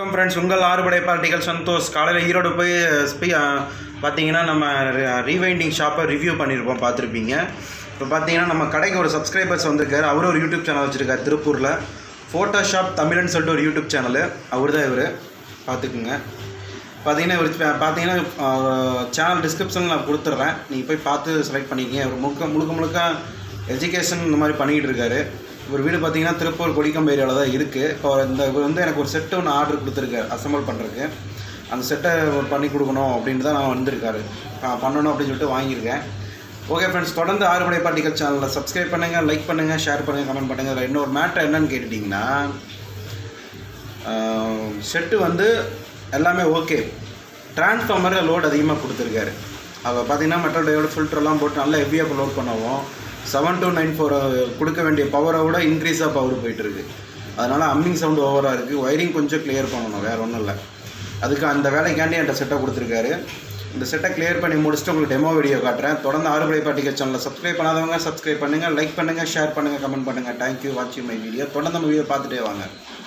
வணக்கம் ஃப்ரெண்ட்ஸ் உங்கள் ஆறுபடை பார்ட்டிகள் சந்தோஷ் காலையில் ஈரோடு போய் ஸ்பீ பார்த்தீங்கன்னா நம்ம ரீவைண்டிங் ஷாப்பை ரிவ்யூ பண்ணியிருப்போம் பார்த்துருப்பீங்க இப்போ பார்த்தீங்கன்னா நம்ம கடைக்கு ஒரு சப்ஸ்கிரைபர்ஸ் வந்திருக்காரு அவர் ஒரு யூடியூப் சேனல் வச்சுருக்காரு திருப்பூரில் ஃபோட்டோஷாப் தமிழ்னு சொல்லிட்டு ஒரு யூடியூப் சேனலு அவர் தான் இவர் பார்த்துக்குங்க பார்த்தீங்கன்னா இவர் பா- பார்த்தீங்கன்னா சேனல் டிஸ்கிரிப்ஷனில் நான் கொடுத்துட்றேன் நீங்கள் போய் பார்த்து செலக்ட் பண்ணிக்கங்க அவர் முழுக்க முழுக்க முழுக்க எஜுகேஷன் இந்த மாதிரி பண்ணிக்கிட்டு இருக்காரு இவர் வீடு பார்த்தீங்கன்னா திருப்பூர் கொடிக்கம்பு ஏரியாவில் தான் இருக்குது இப்போ அவர் இந்த இவர் வந்து எனக்கு ஒரு செட்டு ஒன்று ஆர்டர் கொடுத்துருக்காரு அசம்பிள் பண்ணுறதுக்கு அந்த செட்டை பண்ணி கொடுக்கணும் அப்படின்ட்டு தான் நான் வந்திருக்காரு ஆ, பண்ணணும் அப்படின்னு சொல்லிட்டு வாங்கியிருக்கேன் ஓகே ஃப்ரெண்ட்ஸ் தொடர்ந்து ஆறுபடை பார்ட்டிகள் சேனலில் சப்ஸ்கிரைப் பண்ணுங்கள் லைக் பண்ணுங்கள் ஷேர் பண்ணுங்கள் கமெண்ட் பண்ணுங்கள் இதில் இன்னொரு மேட்டர் என்னன்னு கேட்டுட்டிங்கன்னா செட்டு வந்து எல்லாமே ஓகே டிரான்ஸ்ஃபார்மரில் லோட் அதிகமாக கொடுத்துருக்காரு அவள் பார்த்தீங்கன்னா மெட்டல் டயோடு ஃபில்டர்லாம் போட்டு நல்லா ஹெவியாக லோட் பண்ணவும் செவன் டூ நைன் ஃபோர் கொடுக்க வேண்டிய பவரை விட இன்க்ரீஸாக பவர் போயிட்டுருக்கு அதனால் அம்மிங் சவுண்டு ஓவராக இருக்குது ஒயரிங் கொஞ்சம் கிளியர் பண்ணணும் வேறு ஒன்றும் இல்லை அதுக்கு அந்த வேலைக்காண்டி என்கிட்ட செட்டை கொடுத்துருக்காரு இந்த செட்டை கிளியர் பண்ணி முடிச்சுட்டு உங்களுக்கு டெமோ வீடியோ காட்டுறேன் தொடர்ந்து ஆறுபடை பாட்டிகள் சேனலில் சப்ஸ்கிரைப் பண்ணாதவங்க சப்ஸ்கிரைப் பண்ணுங்கள் லைக் பண்ணுங்கள் ஷேர் பண்ணுங்கள் கமெண்ட் பண்ணுங்கள் தேங்க்யூ வாட்சிங் மை வீடியோ தொடர்ந்து நம்ம வீடியோ பார்த்துட்டே வாங்க